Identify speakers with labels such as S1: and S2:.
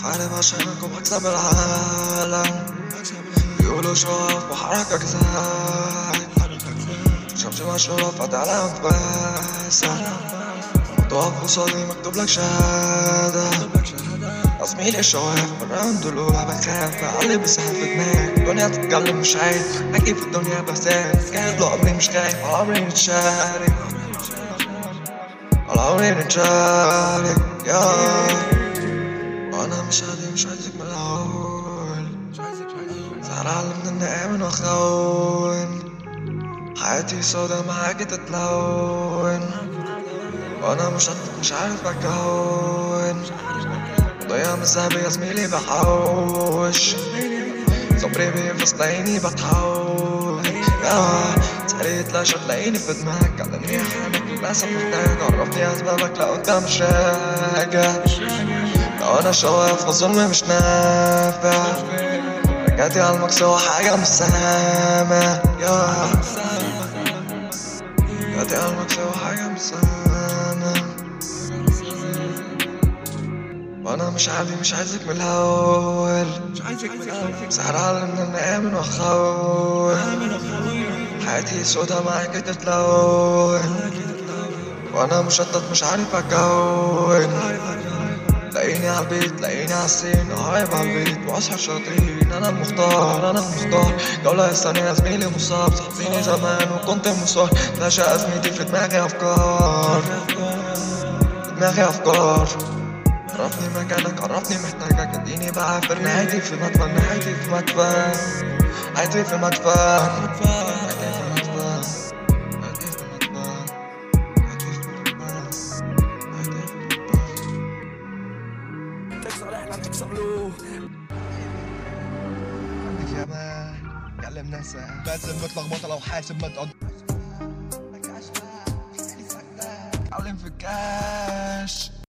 S1: حارب عشانكم اكسب العالم بيقولوا شوف وحركك ازاي شمس مشهورة فتح على انفاسك تقف قصادي مكتوب لك شهادة زميلي الشواف بالراوند الأولى بخاف بعلي بسحب في دماغي الدنيا تتكلم مش عايز أجي في الدنيا بساس جاهز لعمري مش خايف على عمري نتشارك على عمري نتشارك يا وأنا مش عادي مش عايزك من الأول صار علمت إني آمن وأخون حياتي سودا معاكي تتلون وانا مش مش عارف اكون ضيع مسابي يا زميلي بحوش صبري بينفس تلاقيني بتحول يا سريت لا تلاقيني في دماغك علمني حالك للأسف محتاج عرفني أسبابك لقدام مش راجع لو أنا شواف فالظلم مش نافع رجعتي على المكسوة حاجة مش سامع يا رجعتي على المكسوة حاجة مش سامع وانا مش عادي مش عايزك من الاول
S2: مش عايزك من الأول
S1: سهر على ان انا امن واخون
S2: آمن وخوي
S1: حياتي سودا معاك تتلون وانا مشتت مش عارف اكون تلاقيني على البيت تلاقيني على السين قاعد على البيت واصحى شاطرين انا المختار انا المختار جولة الثانية يا زميلي مصاب صاحبيني زمان وكنت مصاب نشأ ازمتي في دماغي افكار في دماغي افكار عرفني مكانك عرفني محتاجك اديني بعافر نهايتي في مدفن نهايتي في مدفن نهايتي في مدفن نهايتي في مدفن نهايتي في مدفن نهايتي في مدفن نهايتي في مدفن
S2: تكسر احنا تكسر له
S1: يا مان كلم ناسا بس متلخبطة لو حاسب ما تقض حاولين في الكاش